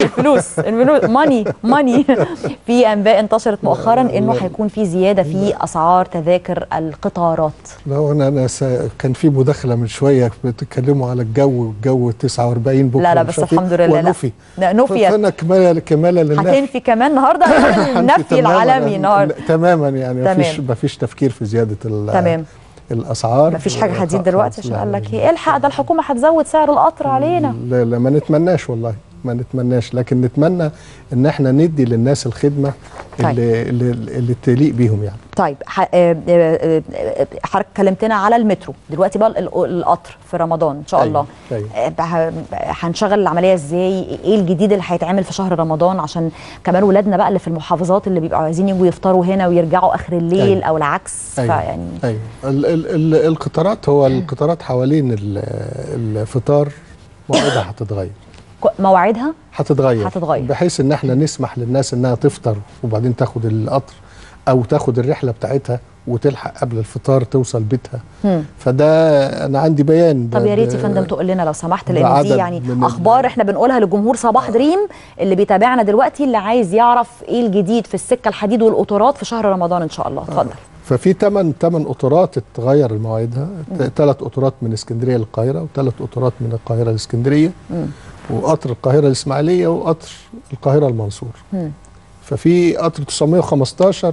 الفلوس الفلوس ماني ماني في انباء انتشرت مؤخرا انه هيكون في زياده في اسعار تذاكر القطارات لو انا انا س... كان في مداخله من شويه بتتكلموا على الجو والجو 49 بكره لا لا مش بس عارف إيه، الحمد لله لا ونفي لا نفيت فانا كمالا كمالا لله هتنفي كمان النهارده هنعمل النفي تماماً العالمي النهارده تماما يعني تمام. مفيش مفيش تفكير في زياده ال- تمام الاسعار مفيش حاجه هتزيد خالص. دلوقتي عشان لا، قال لا، لك ايه الحق ده الحكومه هتزود سعر القطر علينا لا لا ما نتمناش والله ما نتمناش لكن نتمنى ان احنا ندي للناس الخدمه اللي اللي, اللي تليق بيهم يعني طيب ح- آه، آه، آه، آه، حضرتك كلمتنا على المترو دلوقتي بقى ال- القطر في رمضان ان شاء أيوة، الله أيوة. آه، بقى- هنشغل العمليه ازاي ايه الجديد اللي هيتعمل في شهر رمضان عشان كمان ولادنا بقى اللي في المحافظات اللي بيبقوا عايزين يجوا يفطروا هنا ويرجعوا اخر الليل أيوة. او العكس ايوه فيعني ايوه ال ال ال القطارات هو القطارات حوالين ال- الفطار مواعيدها هتتغير ك- مواعيدها هتتغير هتتغير. بحيث ان احنا نسمح للناس انها تفطر وبعدين تاخد القطر او تاخد الرحله بتاعتها وتلحق قبل الفطار توصل بيتها مم. فده انا عندي بيان طب ده- يا ريت يا ده- فندم تقول لنا لو سمحت لان بعدد دي يعني من ال- اخبار احنا بنقولها للجمهور صباح دريم اللي بيتابعنا دلوقتي اللي عايز يعرف ايه الجديد في السكه الحديد والقطارات في شهر رمضان ان شاء الله اتفضل ففي ثمان ثمان قطارات اتغير مواعيدها ثلاث قطارات من اسكندريه للقاهره وثلاث قطارات من القاهره لاسكندريه وقطر القاهره الاسماعيليه وقطر القاهره المنصور مم. ففي قطر 915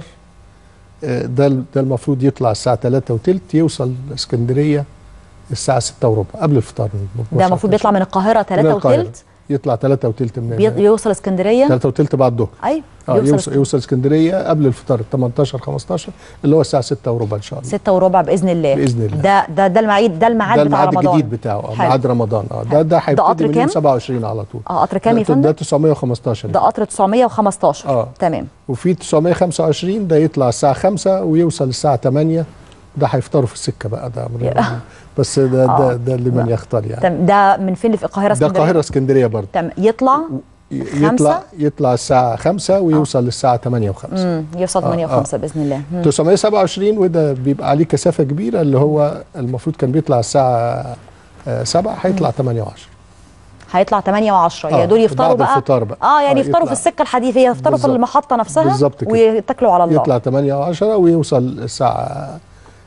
آه، ده ده المفروض يطلع الساعه 3 وثلث يوصل اسكندريه الساعه 6 وربع قبل الفطار ده المفروض بيطلع من القاهره 3 القاهرة. وثلث يطلع 3 وثلث من بي- يوصل اسكندريه 3 وثلث بعد الظهر ايوه اه يوصل, يوصل يوصل اسكندريه قبل الفطار 18 15 اللي هو الساعه 6 وربع ان شاء الله 6 وربع باذن الله بإذن الله. ده ده ده الميعاد ده الميعاد ده بتاع الميعاد رمضان الجديد بتاعه اه حلو. ميعاد رمضان اه ده ده ده قطر هيبتدي من كام؟ يوم 27 على طول اه قطر كام يا ده- ده فندم 915 ده قطر 915 اه تمام وفي 925 ده يطلع الساعه 5 ويوصل الساعه 8 ده هيفطروا في السكه بقى ده أمر يا. بس ده آه. ده ده لمن يختار يعني تمام ده من فين في القاهره ده اسكندريه القاهره اسكندريه برضه تمام يطلع يطلع خمسة؟ يطلع الساعه 5 ويوصل للساعه 8 و5 امم يوصل 8 آه. و5 باذن الله مم. 927 وده بيبقى عليه كثافه كبيره اللي هو المفروض كان بيطلع الساعه 7 هيطلع 8 و10 هيطلع 8 و10 يا آه، دول يفطروا بعد بقى الفطار بقى. اه يعني آه، يفطروا يطلع. في السكه الحديثيه يفطروا في بالظبط. المحطه نفسها بالظبط كده. ويتكلوا على الله يطلع 8 و10 ويوصل الساعه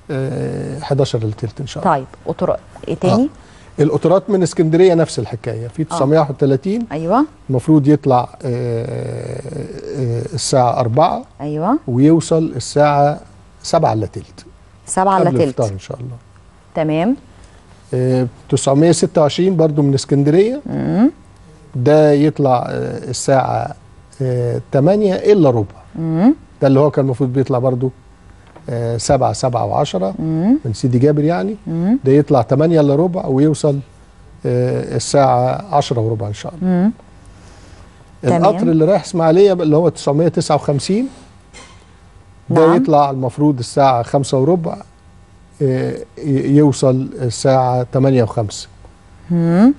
آه، 11 للتلت ان شاء الله طيب قطر ايه تاني القطارات من اسكندريه نفس الحكايه في 931 ايوه المفروض يطلع آه، آه، الساعه 4 ايوه ويوصل الساعه 7 الا تلت 7 الا قبل الفطار تلت ان شاء الله تمام آه، 926 برضو من اسكندريه امم ده يطلع آه، الساعه آه، 8 الا ربع امم ده اللي هو كان المفروض بيطلع برضو آه، 7 7 و10 امم من سيدي جابر يعني امم ده يطلع 8 الا ربع ويوصل آه، الساعه 10 وربع ان شاء الله امم تمام. القطر اللي رايح اسماعيليه اللي هو 959 ده نعم. يطلع المفروض الساعه 5 وربع آه، ي- يوصل الساعه 8 و5 امم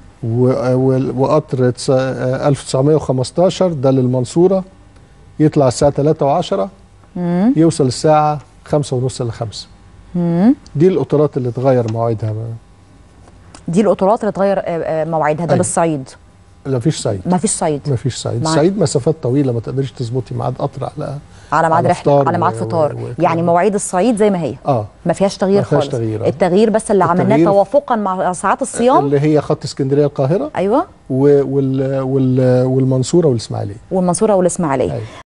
وقطر تس- آه، 1915 ده للمنصوره يطلع الساعه 3 و10 امم يوصل الساعه 5 ونص ل 5 امم دي القطارات اللي اتغير مواعيدها بقى. دي القطارات اللي اتغير آه، آه، مواعيدها ده أيوة. بالصعيد لا فيش صعيد ما فيش صعيد ما فيش صعيد مع- الصعيد مسافات طويله ما تقدرش تظبطي ميعاد قطر على على ميعاد على رحله فطار على ميعاد و- فطار و- يعني مواعيد الصعيد زي ما هي اه ما فيهاش تغيير ما فيهاش خالص تغيير، آه. التغيير بس اللي عملناه التغيير- توافقا مع ساعات الصيام اللي هي خط اسكندريه القاهره ايوه و- وال وال والمنصوره والاسماعيليه والمنصوره والاسماعيليه أيوة.